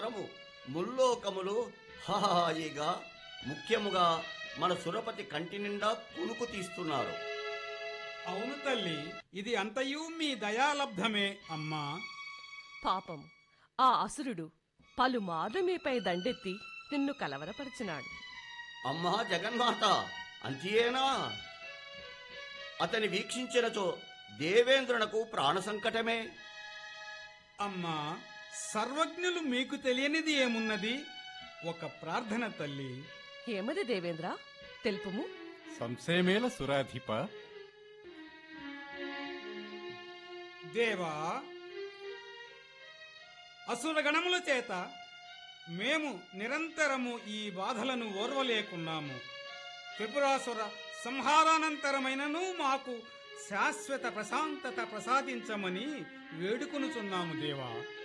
అనంతరము ముల్లోకములు హాయిగా ముఖ్యముగా మన సురపతి కంటి నిండా కునుకు తీస్తున్నారు అవును తల్లి ఇది అంతయు మీ దయాలబ్ధమే అమ్మా పాపం ఆ అసురుడు పలుమార్లు మీపై దండెత్తి నిన్ను కలవరపరిచినాడు అమ్మా జగన్మాత అంతియేనా అతని వీక్షించినచో దేవేంద్రునకు ప్రాణ సంకటమే అమ్మా సర్వజ్ఞులు మీకు తెలియనిది ఏమున్నది ఒక ప్రార్థన తల్లి ఏమది దేవేంద్ర తెలుపుము సంశయమేల సురాధిప దేవా అసుర గణముల చేత మేము నిరంతరము ఈ బాధలను ఓర్వలేకున్నాము త్రిపురాసుర సంహారానంతరమైనను మాకు శాశ్వత ప్రశాంతత ప్రసాదించమని వేడుకొనుచున్నాము దేవా